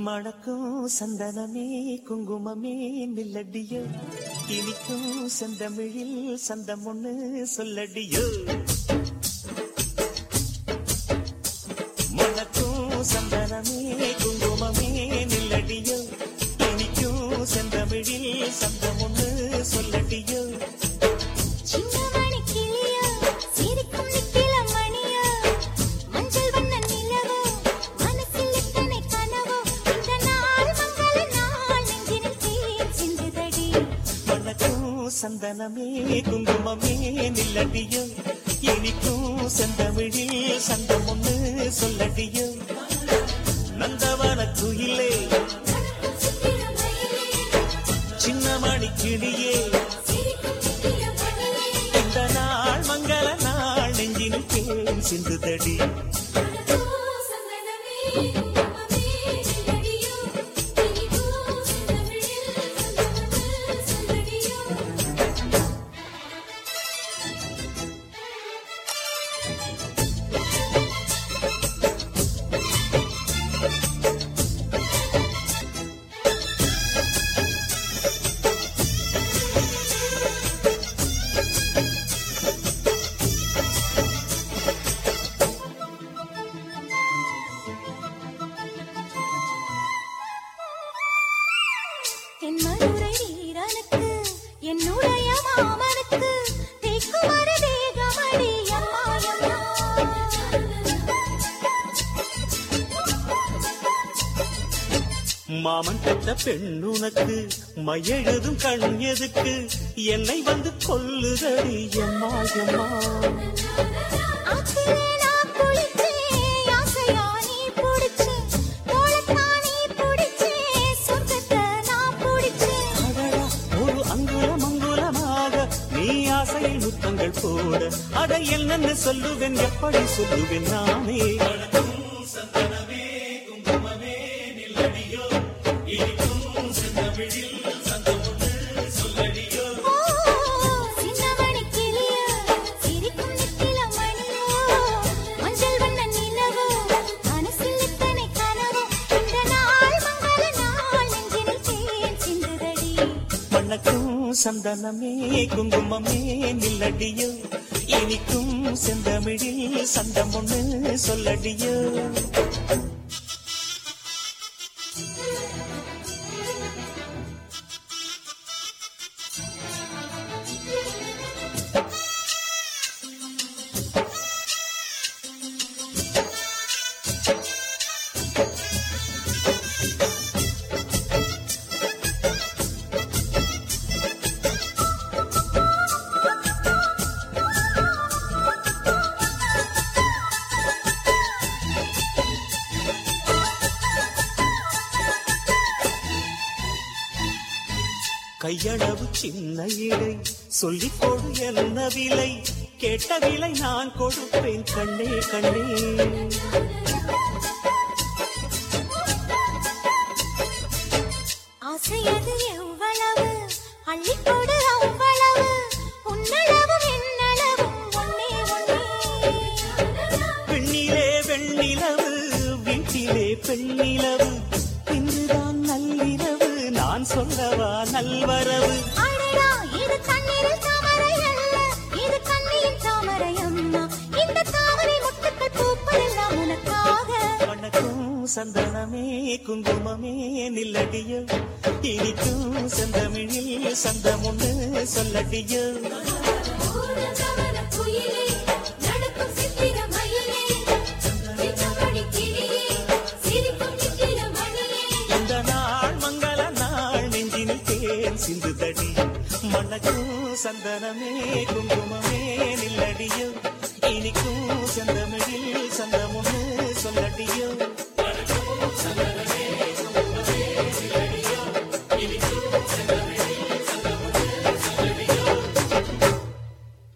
மணக்கும் சந்தனமே குங்குமமே நில்லடியோ இனிக்கும் செந்தமிழில் சந்தம் ஒண்ணு சொல்லடியோ மணக்கும் சந்தனமே குங்குமமே நில்லடியோ இனிக்கும் செந்தமிழில் சந்தம் ஒண்ணு சொல்லடியோ சின்னமணி கிளியோ சிரிக்கும் நிக்கில மணியோ மஞ்சள் வண்ண நிலவோ மனசில் எத்தனை கனவோ இந்த நாள் மங்கள நாள் நெஞ்சினில் தேன் சிந்துதடி மணக்கும் சந்தனமே குங்குமமே நில்லடியோ இனிக்கும் செந்தமிழில் சந்தம் ஒண்ணு சொல்லடியோ நந்தவன குயிலே மணக்கும் சித்திர மயிலே சின்னமணி கிளியே சிரிக்கும் நிக்கில மணியே இந்த நாள் மங்கள நாள் நெஞ்சினில் தேன் சிந்துதடி மணக்கும் சந்தனமே குங்குமமே நிலடியோ இனிக்கும் செந்தமிழில் சந்தமொன்று சொல்லடியோ என் மதுரை வீரனுக்கு என்னுடைய மாமனுக்கு தேக்குமர தேகமடி அம்மா மாமன் பெற்ற பெண்ணுனக்கு மையெழுதும் கண் எதுக்கு என்னை வந்து கொல்லுதடி எம்மா எம்மா ஆத்திலே நான் குளிச்சேன் ஆசையா நீ புடிச்சேன் தோளத்தான் நீ புடிச்சேன் சொர்க்கத்தை நான் புடிச்சேன் அடடா ஒரு அங்குலம் அங்குலமாக நீ ஆசையில் முத்தங்கள் போட அட என்னன்னு சொல்லுவேன் எப்படி சொல்லுவேன் நானே ஓ சின்னமணி கிளியோ சிரிக்கும் நித்தில மணியோ மஞ்சள் வண்ண நிலவோ மனசில் எத்தனை கனவோ இந்த நாள் மங்கள நாள் நெஞ்சினில் தேன் சிந்துதடி மணக்கும் சந்தனமே குங்குமமே நில்லடியோ இனிக்கும் செந்தமிழில் சந்தம் ஒண்ணு சொல்லடியோ கையளவு சின்ன இடை சொல்லிக் கொடு என்ன விலை கேட்ட விலை நான் கொடுப்பேன் கண்ணே கண்ணே ஆசையது எவ்வளவு அள்ளிக்கொடு அவ்வளவு உன்னளவும் என்னளவும் ஒன்னே ஒன்னே பெண்ணிலே வெண்ணிலவு வீட்டிலே பெண்ணிலவு இன்றுதான் நள்ளிரவு நான் சொல்லவா நல்வரவு அடடா இது கண்ணீரில் தாமரை அல்ல இது கண்ணியின் தாமரை அம்மா இந்த தாமரை முத்துக்கள் பூப்பதெல்லாம் உனக்காக வணக்கம் சந்தனமே குங்குமமே நில்லடியோ இனிக்கும் செந்தமிழில் சந்தம் ஒண்ணு சொல்லடியோ